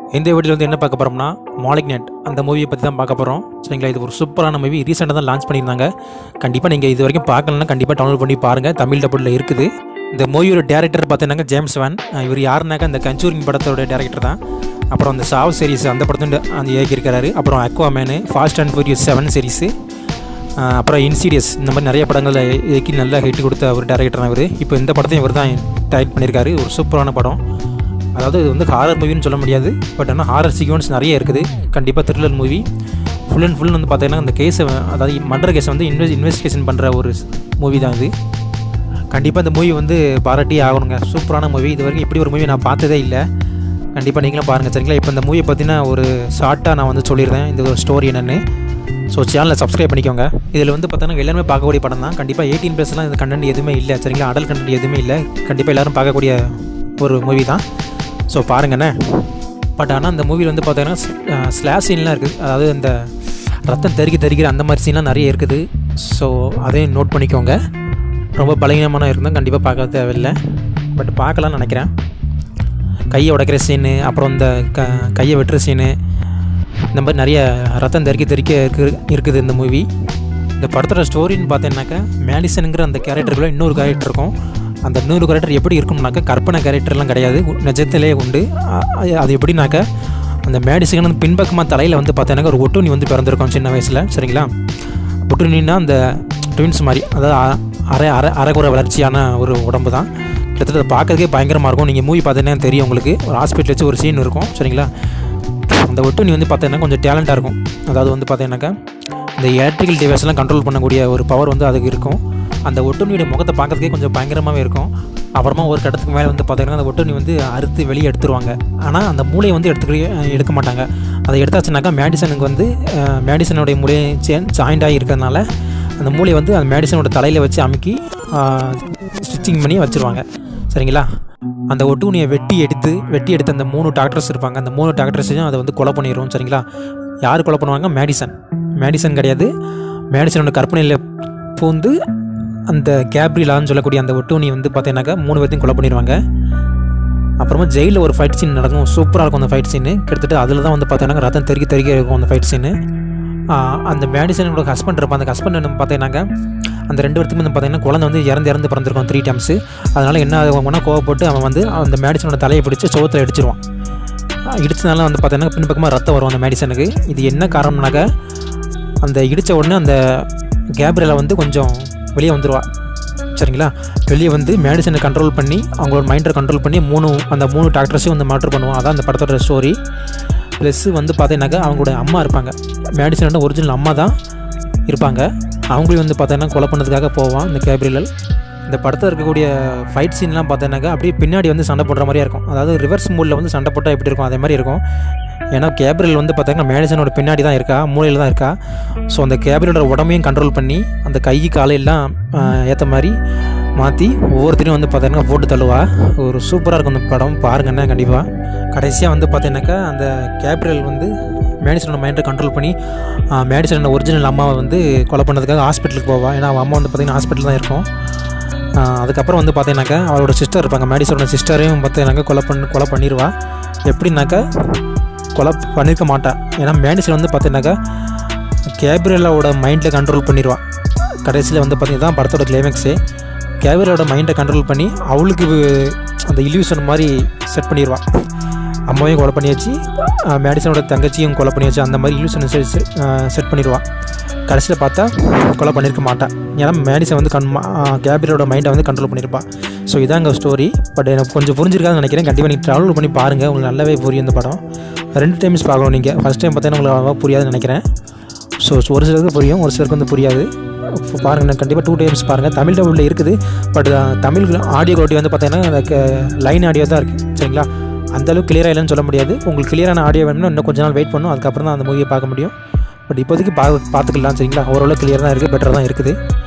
இந்த வீடியோவில் வந்து என்ன பார்க்க போகிறோம்னா மாலிக் நெட் அந்த மூவியை பற்றி தான் பார்க்க போகிறோம் சரிங்களா இது ஒரு சூப்பரான மூவி ரீசெண்டாக தான் லான்ச் பண்ணியிருந்தாங்க கண்டிப்பாக நீங்கள் இது வரைக்கும் பார்க்கலன்னா கண்டிப்பாக டவுன்லோட் பண்ணி பாருங்கள் தமிழ் டபுளில் இருக்குது இந்த மூவியோட டேரக்டர் பார்த்தீங்கன்னா ஜேம்ஸ் வேன் அஹ் இவர் யாருனாக்கா இந்த கஞ்சூரிங் படத்தோட டேரக்டர் தான் அப்புறம் அந்த சாவ் சீரிஸ் அந்த படத்தை அந்த இயக்கியிருக்கிறாரு அப்புறம் Aquaman fast and furious seven series அப்புறம் இன்சீரியஸ் இந்த மாதிரி நிறைய படங்களை இயக்கி நல்லா ஹிட் கொடுத்த ஒரு டேரக்டர் அவர் இப்போ இந்த படத்தையும் இவர் தான் டைரக்ட் பண்ணியிருக்காரு ஒரு சூப்பரான படம் அதாவது இது வந்து ஹாரர் மூவின்னு சொல்ல முடியாது பட் ஆனால் ஹாரர் சீக்வன்ஸ் நிறைய இருக்குது கண்டிப்பாக thriller movie full and full வந்து பார்த்தீங்கன்னா அந்த கேஸை அதாவது மர்டர் கேஸை வந்து இன்வெஸ் இன்வெஸ்டிகேஷன் பண்ணுற ஒரு மூவி தான் இது கண்டிப்பாக இந்த மூவி வந்து பாராட்டி ஆகணுங்க சூப்பரான மூவி இது வரைக்கும் இப்படி ஒரு மூவி நான் பார்த்ததே இல்லை கண்டிப்பாக நீங்களும் பாருங்கள் சரிங்களா இப்போ இந்த மூவியை பற்றின ஒரு ஷார்ட்டாக நான் வந்து சொல்லியிருந்தேன் இந்த ஒரு ஸ்டோரி என்னென்னு ஸோ சேனலை சப்ஸ்கிரைப் பண்ணிக்கோங்க இதில் வந்து பார்த்தோன்னா எல்லாருமே பார்க்கக்கூடிய படம் தான் கண்டிப்பாக எயிட்டீன் ப்ளஸ்லாம் இந்த கண்டென்ட் எதுவுமே இல்லை சரிங்களா அடல் கண்டென்ட் எதுவுமே இல்லை கண்டிப்பாக எல்லோரும் பார்க்கக்கூடிய ஒரு மூவி தான் ஸோ பாருங்கண்ணே பட் ஆனால் அந்த மூவியில் வந்து பார்த்தீங்கன்னா ஸ்லாஷ் சீன்லாம் இருக்குது அதாவது இந்த ரத்தம் தெறிக்க தெறிக்கிற அந்த மாதிரி சீன்லாம் நிறைய இருக்குது ஸோ அதையும் நோட் பண்ணிக்கோங்க ரொம்ப பலகீனமான இருந்தால் கண்டிப்பாக பார்க்க தேவையில்லை பட் பார்க்கலாம்னு நினைக்கிறேன் கையை உடைக்கிற சீனு அப்புறம் இந்த க கையை வெட்டுற சீனு இந்த மாதிரி நிறைய ரத்தம் தெறிக்க தெறிக்க இருக்கு இருக்குது இந்த மூவி இந்த படத்தோட ஸ்டோரின்னு பார்த்தீங்கன்னாக்கா மேடிசனுங்கிற அந்த கேரக்டருக்குள்ள இன்னொரு கேரக்டர் இருக்கும் அந்த இன்னொரு கேரக்டர் எப்படி இருக்கும்னாக்கா கற்பனை கேரக்டர்லாம் கிடையாது உ- நிஜத்திலே உண்டு அ- அது- அது எப்படின்னாக்கா அந்த மேடிசன் வந்து பின்பக்கமாக தலையில் வந்து பார்த்தீங்கன்னா ஒரு ஒட்டுண்ணி வந்து பிறந்திருக்கும் சின்ன வயசில் சரிங்களா ஒட்டுண்ணின்னா அந்த ட்வின்ஸ் மாதிரி அதாவது அ- அரை அரை அரைக்குறை வளர்ச்சியான ஒரு உடம்பு தான் கிட்டத்தட்ட அதை பார்க்கறதுக்கே பயங்கரமாக இருக்கும் நீங்கள் மூவி பார்த்தீங்கன்னா தெரியும் உங்களுக்கு ஒரு ஹாஸ்பிட்டல் வச்சு ஒரு சீன் இருக்கும் சரிங்களா அந்த ஒட்டுண்ணி வந்து பார்த்தீங்கன்னா கொஞ்சம் டேலண்ட்டாக இருக்கும் அதாவது வந்து பார்த்தீங்கன்னாக்கா இந்த எலக்ட்ரிக்கல் டிவைஸ்லாம் கண்ட்ரோல் பண்ணக்கூடிய ஒரு பவர் வந்து அதுக்கு இருக்கும் அந்த ஒட்டுண்ணியோட முகத்தை பார்க்கறதுக்கே கொஞ்சம் பயங்கரமாகவே இருக்கும் அப்புறமா ஒரு கட்டத்துக்கு மேலே வந்து பார்த்தீங்கன்னா அந்த ஒட்டுண்ணி வந்து அறுத்து வெளியே எடுத்துருவாங்க ஆனால் அந்த மூளையை வந்து எடுத்துக்க எடுக்க மாட்டாங்க அதை எடுத்தாச்சுனாக்கா மேடிசனுக்கு வந்து மேடிசனுடைய மூளையை ஜாயிண்ட் ஆகி இருக்கிறதுனால அந்த மூளையை வந்து அந்த மேடிசனோட தலையில் வச்சு அமுக்கி ஸ்டிச்சிங் பண்ணி வச்சுருவாங்க சரிங்களா அந்த ஒட்டுணியை வெட்டி எடுத்து வெட்டி எடுத்து அந்த மூணு டாக்டர்ஸ் இருப்பாங்க அந்த மூணு டாக்டர்ஸையும் அதை வந்து கொலை பண்ணிடுவோம் சரிங்களா யார் கொலை பண்ணுவாங்க மேடிசன் மேடிசன் கிடையாது மேடிசனோட கற்பனையில் பூந்து அந்த கேப்ரிலான்னு சொல்லக்கூடிய அந்த ஒட்டுணி வந்து பார்த்தீங்கன்னாக்கா மூணு பேர்த்தையும் கொலை பண்ணிடுவாங்க அப்புறமா ஜெயிலில் ஒரு ஃபைட் சீன் நடக்கும் சூப்பராக இருக்கும் அந்த ஃபைட் சீனு கிட்டத்தட்ட அதில் தான் வந்து பார்த்தீங்கன்னா ரத்தம் தெறிக்க தெறிக்க இருக்கும் அந்த ஃபைட் சீனு அந்த மேடிசனோட ஹஸ்பண்ட் இருப்பான் அந்த ஹஸ்பண்ட் வந்து பார்த்தீங்கன்னாக்கா அந்த ரெண்டு பேர்த்துக்கும் வந்து பார்த்தீங்கன்னா குழந்தை வந்து இறந்து இறந்து பிறந்திருக்கும் த்ரீ டைம்ஸு அதனால் என்ன ஆகும்னா கோவப்பட்டு அவன் வந்து அந்த மேடிசனோட தலையை பிடிச்சி சோத்தில் அடிச்சிருவான் இடிச்சனால வந்து பார்த்தீங்கன்னா பின்பக்கமாக ரத்தம் வரும் அந்த மேடிசனுக்கு இது என்ன காரணம்னாக்கா அந்த இடித்த உடனே அந்த கேப்ரியலை வந்து கொஞ்சம் வெளியே வந்துடுவா சரிங்களா வெளியே வந்து மேடிசனை கண்ட்ரோல் பண்ணி அவங்களோட மைண்டை கண்ட்ரோல் பண்ணி மூணு அந்த மூணு டாக்டர்ஸையும் வந்து மாட்டர் பண்ணுவோம் அதான் அந்த படத்தோட ஸ்டோரி ப்ளஸ் வந்து பார்த்தீங்கன்னாக்கா அவங்களோட அம்மா இருப்பாங்க மேடிசனோட ஒரிஜினல் அம்மா தான் இருப்பாங்க அவங்களையும் வந்து பார்த்தீங்கன்னா கொலை பண்ணதுக்காக போவான் இந்த கேப்ரியல் இந்த படத்தில் இருக்கக்கூடிய ஃபைட் சீன்லாம் பார்த்தீங்கன்னாக்கா அப்படியே பின்னாடி வந்து சண்டை போடுற மாதிரியே இருக்கும் அதாவது ரிவர்ஸ் மூடில் வந்து சண்டை போட்டால் எப்படி இருக்கும் அதே மாதிரி இருக்கும் ஏன்னா கேப்ரியல் வந்து பார்த்தீங்கன்னா மேடிசனோட பின்னாடி தான் இருக்கா மூலையில் தான் இருக்கா ஸோ அந்த கேப்ரியலோட உடம்பையும் கண்ட்ரோல் பண்ணி அந்த கை காலையெல்லாம் ஏற்ற மாதிரி மாற்றி ஒவ்வொருத்தரையும் வந்து பார்த்தீங்கன்னா போட்டு தள்ளுவா ஒரு சூப்பராக இருக்கும் அந்த படம் பாருங்கண்ணே கண்டிப்பாக கடைசியாக வந்து பார்த்தீங்கன்னாக்கா அந்த கேப்ரியல் வந்து மேடிசனோட மைண்டை கண்ட்ரோல் பண்ணி மேடிசனோட ஒரிஜினல் அம்மாவை வந்து கொலை பண்ணதுக்காக ஹாஸ்பிட்டலுக்கு போவா ஏன்னா அவன் அம்மா வந்து பார்த்தீங்கன்னா ஹாஸ்பிட்டல் தான் இருக்கும் ஆஹ் அதுக்கப்புறம் வந்து பார்த்தீங்கன்னாக்கா அவளோட சிஸ்டர் இருப்பாங்க மேடிசனோட சிஸ்டரையும் பார்த்தீங்கன்னாக்கா கொலை பண்ணி கொலை பண்ணிடுவா எப்படின்னாக்கா கொலை பண்ணியிருக்க மாட்டா ஏன்னா மேடிசன் வந்து பார்த்தீங்கன்னாக்கா கேப்ரியலோட மைண்டில் கண்ட்ரோல் பண்ணிடுவா கடைசியில் வந்து பார்த்தீங்கன்னா தான் படத்தோட கிளைமேக்ஸே கேப்ரியலோட மைண்டை கண்ட்ரோல் பண்ணி அவளுக்கு வு- அந்த இல்யூஷன் மாதிரி செட் பண்ணிடுவா அம்மாவையும் கொலை பண்ணி வச்சு மேடிசனோட தங்கச்சியும் கொலை பண்ணி வச்சு அந்த மாதிரி இல்யூஷன் செட் பண்ணிடுவா கடைசியில் பார்த்தா கொலை பண்ணியிருக்க மாட்டான் ஏன்னா மேடிசன் வந்து கண் கேப்ரியலோட மைண்டை வந்து கண்ட்ரோல் பண்ணியிருப்பா ஸோ இதாங்க ஸ்டோரி பட் எனக்கு கொஞ்சம் புரிஞ்சிருக்காதுன்னு நினைக்கிறேன் கண்டிப்பாக நீங்கள் ட்ராவல் பண்ணி பாருங்கள் உங்களுக்கு நல்லாவே புரியும் இந்த படம் ரெண்டு டைம்ஸ் பார்க்கணும் நீங்கள் ஃபஸ்ட் டைம் பார்த்தீங்கன்னா உங்களுக்கு அவ்வளோவா புரியாதுன்னு நினைக்கிறேன் ஸோ ஒரு சிலருக்கு புரியும் ஒரு சிலருக்கு வந்து புரியாது இப்போ பாருங்கள் நான் கண்டிப்பாக டூ டைம்ஸ் பாருங்கள் தமிழ் டபுளில் இருக்குது பட் தமிழ் ஆடியோ குவாலிட்டி வந்து பார்த்தீங்கன்னா எனக்கு லைன் ஆடியோ தான் இருக்குது சரிங்களா அந்த அளவுக்கு கிளியராக இல்லைன்னு சொல்ல முடியாது உங்களுக்கு கிளியரான ஆடியோ வேணும்னா இன்னும் கொஞ்ச நாள் வெயிட் பண்ணும் அதுக்கப்புறம் தான் அந்த மூவியை பார்க்க முடியும் பட் இப்போதைக்கு பா பார்த்துக்கலாம் சரிங்களா ஓரளவு கிளியர் தான் இருக்குது பெட்டர் தான் இருக்குது